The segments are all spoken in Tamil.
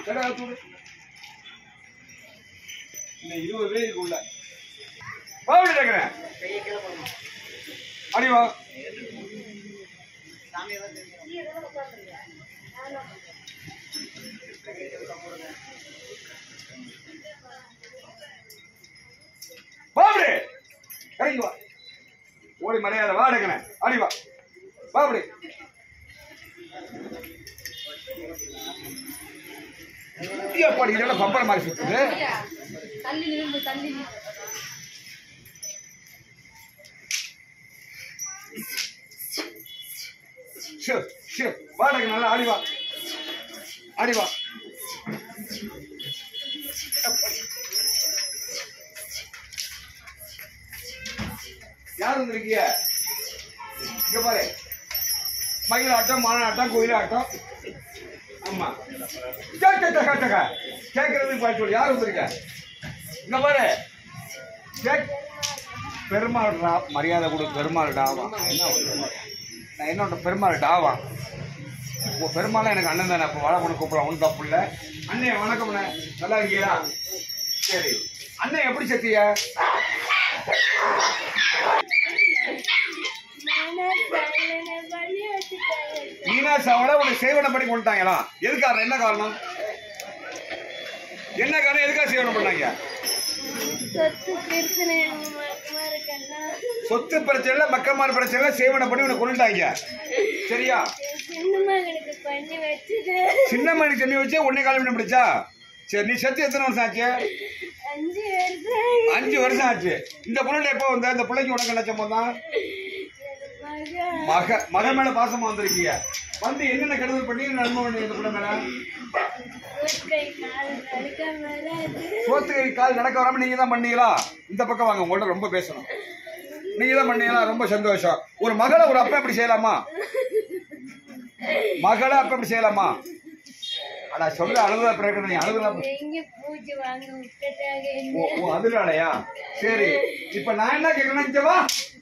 கடை அவுத்து விடு. இன்னும் இருபது பேர் இருக்குள்ள பாவடி கேட்கிறேன் அடி வா பாவடி இறங்கி வா ஓடி மரியாதை வா எடுக்கிறேன் அடி வா பாவடி பாடி இதெல்லாம் பம்பர மாதிரி சுத்துது தள்ளி நின்று தள்ளி நின்று. ஷே ஷே வாடகை நல்லா ஆடி வா ஆடி வா யார் வந்திருக்கீங்க இங்க பாரு மயில் ஆட்டம் மான ஆட்டம் கோயில் ஆட்டம் ஆமா கேட்க கேட்க கேட்கறதுக்கு பாய் சொல்லு யார் வந்திருக்க இங்க பாரு கேக் பெருமாள் டா மரியாதை கொடு பெருமாள் டாவா நான் என்ன சொல்றது? நான் என்னோட பெருமாள் டாவா உன் பெருமாள் எனக்கு அண்ணன் தானே அப்போ வாழை கொண்டு கூப்பிடலாம் ஒன்றும் தப்பு இல்லை அண்ணே வணக்கம்ண்ணே நல்லா இருக்கீங்களா சரி அண்ணன் எப்படி செத்திய மீனா சாவலை உன்னை சேவனம் பண்ணி கொண்டுட்டாங்களா எது காரணம் என்ன காரணம் என்ன காரணம் எதுக்காக சேவனம் பண்ணாங்க சொத்து பிரச்சனை மக்கமா இருக்கண்ணா சொத்து பிரச்சனை மக்கமான பிரச்சனை சேவனம் பண்ணி உன்னை கொண்டுட்டாங்க சரியா சின்ன மகனுக்கு பண்ணி வச்சது சின்ன மணி தண்ணி வச்சு உன்னை காலம் பண்ணி பிடிச்சா சரி நீ செத்து எத்தனை வருஷம் ஆச்சு அஞ்சு வருஷம் அஞ்சு வருஷம் ஆச்சு இந்த பிள்ளை எப்போ வந்த இந்த பிள்ளைக்கு உனக்கு என்ன சம்பந்தம் தான் மகன் மக மக மேல பாசமா வந்திருக்கீங்க வந்து என்னென்ன கெடுதல் பண்ணி நன்மை பண்ணி இந்த பிள்ளை மேல கை கால் நடக்க வராது சோத்து கை கால் நடக்க வராம நீங்க தான் பண்ணீங்களா இந்த பக்கம் வாங்க உங்கள்ட்ட ரொம்ப பேசணும் நீங்க தான் பண்ணீங்களா ரொம்ப சந்தோஷம் ஒரு மகளை ஒரு அப்பா இப்படி செய்யலாமா மகளை அப்பா இப்படி செய்யலாமா அடா சொல்ல அழுதா பிறகு நீ அழுதலாம் எங்க பூஜை வாங்க விட்டுட்டாங்க ஓ ஓ அதுனாலயா சரி இப்ப நான் என்ன கேட்கறேன்னா இங்க வா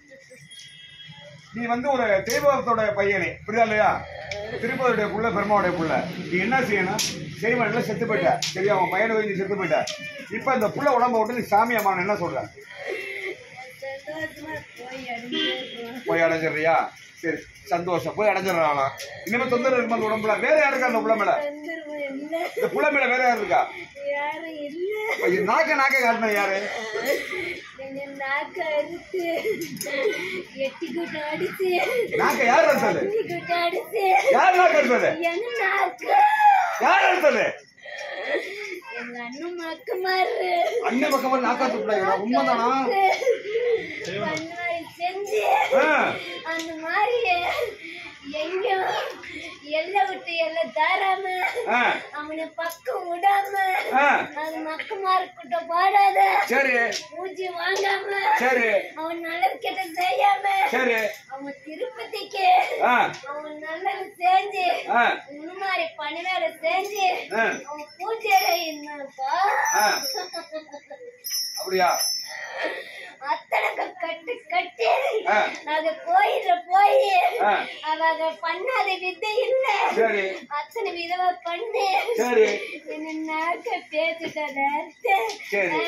நீ வந்து ஒரு தெய்வத்தோட பையனே புரியுதா இல்லையா திருப்பதியுடைய புள்ள பெருமாவுடைய புள்ள நீ என்ன செய்யணும் செய்வன்ல செத்து போயிட்ட சரியா அவன் பையனை போய் நீ செத்து போயிட்ட இப்ப இந்த புள்ள உடம்ப விட்டு நீ சாமி அம்மா என்ன சொல்ற சந்தோஷமா போய் அடிஞ்சிருக்கோம் போய் அடைஞ்சிடுறியா சரி சந்தோஷம் போய் அடைஞ்சிடறானா இனிமே தொந்தரவு இருக்குமா அந்த உடம்புல வேற யாரு இருக்கா அந்த புள்ள மேல வந்துருவோம் இல்ல இந்த புள்ள மேல வேற யாரு இருக்கா யாரும் இல்ல இப்ப இது நாக்க நாக்க காட்டின யாரு எங்க நாக்க அறுத்து எட்டி கூட்ட அடிச்சு நாக்க யார் அறுத்தது எட்டி கூட்ட அடிச்சு யார் நாக்க அறுத்தது எங்க நாக்கு யார் அறுத்தது எங்க அண்ணன் மக்க மாறு அண்ணன் பக்கமா நாக்காத்து பிள்ளைங்களா உண்மைதானா பண்ணுவாய் செஞ்சு ஆ, அந்த மாதிரி எங்கேயும் எல்லை விட்டு எல்லை தாராம ஆ, அவனை பக்கம் விடாம ஆ. அது மக்கமார்கிட்ட பாடாத சரி பூஜை வாங்காம சரி அவன் நல்லது கெட்ட செய்யாம சரி அவன் திருப்பதிக்கு ஆ, அவன் நல்லது செஞ்சு ஆ, இந்த மாதிரி பணிவேலை செஞ்சு ஆ, அவன் பூஜையில என்னப்பா ஆ. அப்படியா அத்தனைக்கு கட்டு கட்டி ஆ. அது கோயில போய் ஆ. அவங்க பண்ணாத வித்தை இல்ல சரி அத்தனை விதமா பண்ணு சரி என்ன நாக்க பேசிட்டத சரி.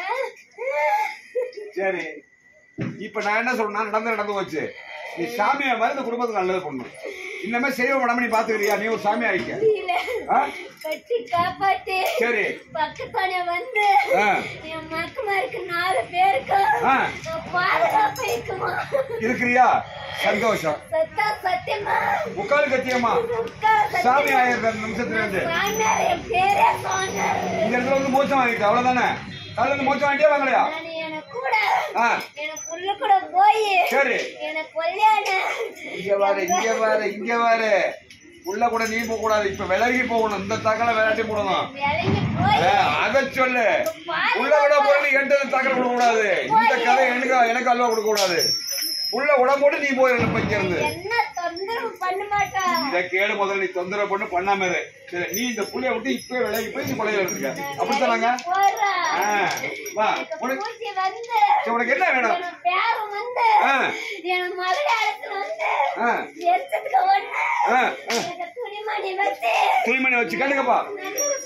சரி இப்ப நான் என்ன சொல்றேன்னா நடந்து நடந்து போச்சு நீ சாமியா மாதிரி இந்த குடும்பத்துக்கு நல்லது பண்ணணும் இன்னமே செய்வ உடம்பு நீ பாத்துக்கிறியா நீ ஒரு சாமி ஆயிக்க ஆ? கட்டி காப்பாத்தி சரி பக்கத்தானே வந்து ஆ. என் மக்கமாருக்கு நாலு பேருக்கு ஆ. நான் பாதுகாப்பு இருக்குமா இருக்கிறியா சந்தோஷம் சத்தா சத்தியமா முக்கால் கத்தியம்மா உட்கா சத்தியமா. சாமி ஆயிரம் நிமிஷத்துல இருந்து சாமியார் என் பேரே சொன்னார் இந்த இடத்துல வந்து மோச்சம் வாங்கிட்டு அவ்வளவுதானே அதுல இருந்து மோச்சம் வாங்கிட்டே வாங்கலையா நான் எனக்கு கூட ஆ எனக்கு உள்ள கூட போய் சரி எனக்கு கல்யாணம் இங்க வாரு இங்க வாரு இங்க வாரு உள்ள கூட நீ போக கூடாது இப்ப விலகி போகணும் இந்த தகவலை விளையாட்டி போடணும் விலகி போய் அத சொல்லு உள்ள விட போய் நீ என்கிட்ட தகவல் கொடுக்க கூடாது இந்த கதை எனக்கு எனக்கு அல்வா கொடுக்க கூடாது உள்ள உடம்போடு நீ போய் எனக்கு இங்க இருந்து என்ன தொந்தரவு பண்ண மாட்டா இத கேடு முதல்ல நீ தொந்தரவு பண்ணு பண்ணாம இரு சரி நீ இந்த புள்ளைய விட்டு இப்பவே விலகி போய் நீ கொலையில இருக்க அப்படித்தானாங்க போறா ஆ, வா எனக்கு உனக்கு பூச்சி வந்து சரி, உனக்கு என்ன வேணும் எனக்கு பேரம் வந்து ஆ, எனக்கு மலையாளத்துல வந்து ஆ, எடுத்துக்க ஒண்ணு ஆ, ஆ. எனக்கு துணிமணி வச்சு துணிமணி வச்சு கேட்டுக்கப்பா நகை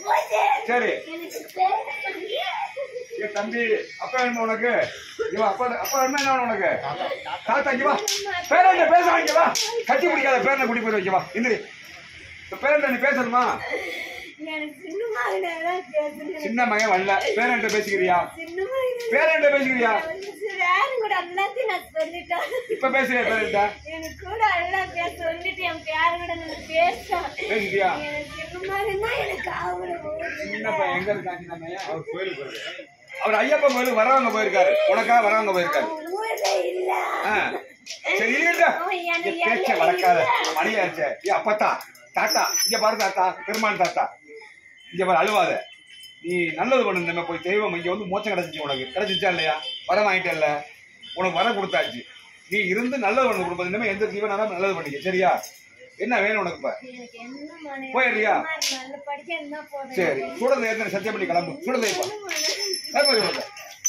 போச்சு. சரி எனக்கு தெரியல. ஏ தம்பி அப்பா என்ன உனக்கு இவன் அப்பா அப்பா என்ன என்ன உனக்கு தாத்தா இங்க வா பேரண்ட பேச இங்க வா கட்டி பிடிக்காத பேரனை குடி போய் வைக்க வா இந்திரி இப்ப பேரண்ட நீ பேசணுமா எனக்கு சின்ன மகனாதான் பேசணும். சின்ன மகன் வரல பேரண்ட பேசிக்கிறியா சின்ன மகனாதான் பேரண்ட பேசிக்கிறியா யாரு கூட எல்லாத்தையும் நான் சொல்லிட்டேன் இப்ப பேசுறியா பேரண்ட எனக்கு கூட எல்லாம் பேச சொல்லிட்டு என் பேரு கூட நான் பேசேன் பேசிக்கிறியா எனக்கு சின்ன மகன்னா எனக்கு ஆவணம் சின்ன பையன் எங்க இருக்காங்க நம்ம ஐயா? அவர் கோயிலுக்கு போயிருக்காரு. அவர் ஐயப்பன் கோயிலுக்கு வரவங்க போயிருக்காரு உனக்காக வரவங்க போயிருக்காரு ஊரே இல்ல ஆ. சரி இருக்கட்டும். அவன் இங்க எனக்கு பேச்ச எல்லாம் வளர்க்காத இல்ல. மணியாச்சே ஏ அப்பத்தா தாத்தா இங்க பாரு தாத்தா பெருமாள் தாத்தா இங்க பாரு அழுவாத நீ நல்லது பண்ணு நம்ம போய் தெய்வம் இங்க வந்து மோச்சம் கிடைச்சிச்சு உனக்கு கிடைச்சிச்சா இல்லையா வரம் வாங்கிட்டல்ல உனக்கு வரம் கொடுத்தாச்சு நீ இருந்து நல்லது பண்ணு கொடுப்பது இனிமே எந்த ஜீவனாலும் நல்லது பண்ணிக்க சரியா என்ன வேணும் உனக்கு இப்ப எனக்கு என்ன மகனே, போயிடுறியா? நல்ல படிக்க என்ன போதும் சரி சுடதை ஏற்கனவே சத்தியம் பண்ணி கிளம்பு சுடதை இப்ப ஏப்பா இவ்வளவு?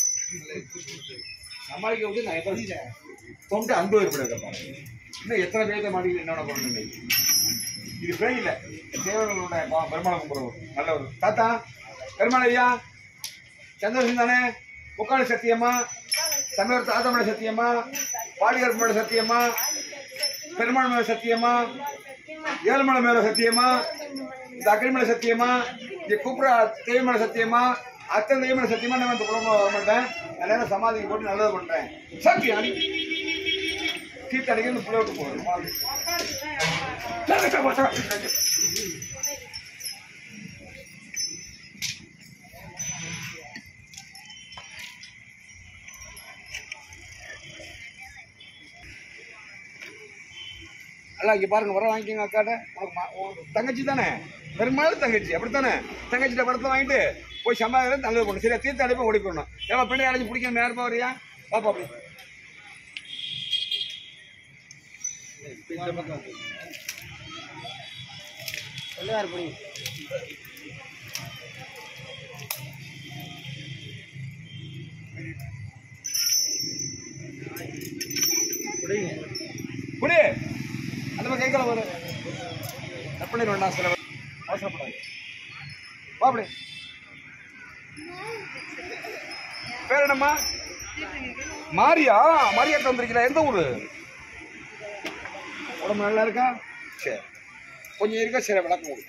சமாளிக்க விட்டு நான் எப்ப செஞ்சேன் தொண்டை அன்பு ஏற்படுது இன்னும் எத்தனை பேர்த்த மாட்டேங்குது என்னோட பொண்ணு இது பேய் இல்ல தேவர்களோட பா- பெருமாளை கும்பிடுவோம் நல்லவர் தாத்தா பெருமாள் ஐயா சந்திரசன் தானே முக்காடு சத்தியமா சமயவர் தாத்தா மேல சத்தியமா பாடியார் மேல சத்தியமா பெருமாள் மேல சத்தியமா ஏழுமலை மேல சத்தியமா இந்த அக்னி மேல சத்தியமா இங்க கூப்பிட தெய்வம் மேல சத்தியமா அத்தனை தெய்வம் மேல சத்தியமா நான் இந்த குடும்பம் வர மாட்டேன் நான் நேரம் சமாதிக்கு போட்டு நல்லது பண்றேன் சத்தியம் தீர்த்தடிக்க இந்த புள்ள விட்டு போகணும் அல்ல இங்க பாருங்க வர வாங்கிக்கோங்க அக்காட்ட உனக்கு மா- உன் தங்கச்சி தானே பெரும்பாலும் தங்கச்சி அப்படித்தானே தங்கச்சிட்ட படத்தை வாங்கிட்டு போய் சம்பாதிக்கிறது நல்லது பண்ணணும் சரியா தீர்த்த அடைப்பை ஓடி போடணும் ஏமா பெண்ணை அடைஞ்சு பிடிக்கணும் நேரமா வரியா பாப்பா அப்படி குடி அந்த மாதிரி கைக்கால வரு கற்பனை வேண்டாம் சில அவசரப்படாது வா அப்படி பேர் என்னம்மா மாரியா மாரியாட்ட வந்திருக்கீங்களா எந்த ஊரு உடம்பு நல்லா இருக்கா சரி கொஞ்சம் இருக்கா சரி விளக்கம் கொடுங்க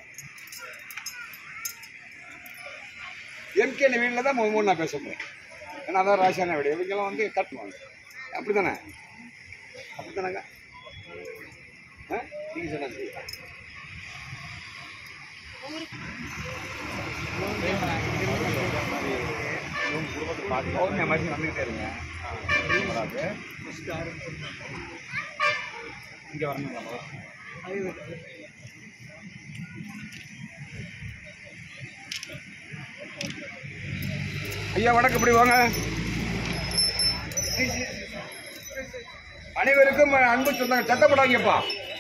எம்கே வீட்டில் தான் முதல் நான் பேச முடியும் ஏன்னா அதான் ராசியான வீடு இவங்கெல்லாம் வந்து கட்டுவாங்க அப்படி தானே அப்படி தானேங்க ஆ நீங்கள் சொன்னது ஓகே மாதிரி வந்துக்கிட்டே இருங்க வராது இங்கே வரணும் ஐயா வணக்கம் இப்படி வாங்க அனைவருக்கும் அன்பு சொந்தங்கள் சத்தப்படாங்கப்பா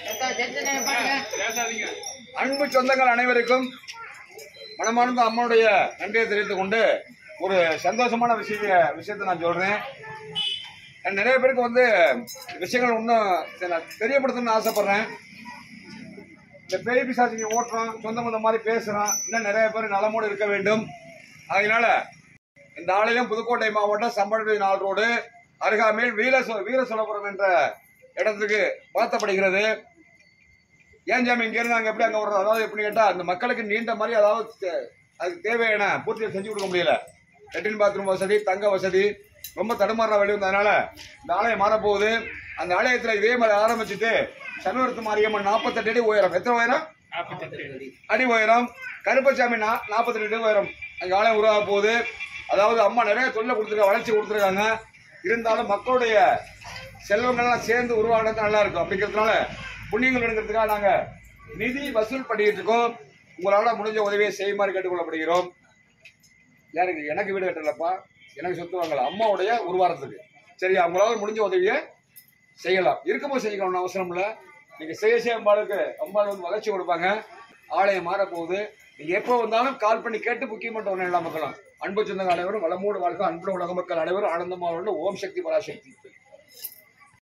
அன்பு சொந்தங்கள் அனைவருக்கும் மனமார்ந்த அம்மாவுடைய நன்றியை தெரிவித்துக் கொண்டு ஒரு சந்தோஷமான விஷய விஷயத்தை நான் சொல்றேன் நிறைய பேருக்கு வந்து விஷயங்கள் இன்னும் சரி, நான் தெரியப்படுத்தணும்னு ஆசைப்படுறேன் இந்த பேய் பிசாசிங்க ஓட்டுறோம் சொந்த மந்த மாதிரி பேசுறோம் இன்னும் நிறைய பேர் நலமோடு இருக்க வேண்டும் அதனால இந்த ஆலயம் புதுக்கோட்டை மாவட்டம் சம்பள நாள் ரோடு அருகாமையில் வீர வீரசோழபுரம் என்ற இடத்துக்கு மாற்றப்படுகிறது ஏன் ஜாமி இங்க இருந்து அங்க எப்படி அங்க வர்றது அதாவது எப்படி கேட்டா அந்த மக்களுக்கு நீண்ட மாதிரி அதாவது தே- அதுக்கு தேவையான பூர்த்தி செஞ்சு கொடுக்க முடியல லெட்டின் பாத்ரூம் வசதி தங்க வசதி ரொம்ப தடுமாற வழி வந்ததுனால இந்த ஆலயம் மாறப்போகுது அந்த ஆலயத்துல இதே மாதிரி ஆரம்பிச்சுட்டு சண்முகத்து மாரியம்மன் நாற்பத்தெட்டு அடி உயரம் எத்தனை உயரம் அடி உயரம் கருப்பசாமி நா- நாற்பத்தெட்டு அடி உயரம் அங்க ஆலயம் உருவாக போகுது அதாவது அம்மா நிறைய தொழிலை கொடுத்துருக்க வளர்ச்சி கொடுத்துருக்காங்க இருந்தாலும் மக்களுடைய செல்வங்கள்லாம் சேர்ந்து உருவாகிறது நல்லா இருக்கும் அப்படிங்கிறதுனால புண்ணியங்கள் எடுக்கிறதுக்காக நாங்க நிதி வசூல் பண்ணிட்டு இருக்கோம் உங்களால முடிஞ்ச உதவியை செய்யுமாறு கேட்டுக்கொள்ளப்படுகிறோம் யாருக்கு எனக்கு வீடு கட்டலப்பா எனக்கு சொத்து வாங்கல அம்மாவுடைய உருவாரத்துக்கு சரியா உங்களால முடிஞ்ச உதவியை செய்யலாம் இருக்கும்போது செய்யணும்னு அவசரம் இல்லை நீங்க செய்ய செய்ய அம்பாளுக்கு அம்பாள் வந்து வளர்ச்சி கொடுப்பாங்க ஆலயம் மாறப்போகுது நீங்க எப்போ வந்தாலும் கால் பண்ணி கேட்டு புக்கிங் பண்ணிட்டு வரணும் எல்லா மக்களும் அன்பு சொந்தங்கள் அனைவரும் வளமோடு வாழ்க்கை அன்புள்ள உலக மக்கள் அனைவரும் ஆனந்தமாக ஓம் சக்தி பராசக்தி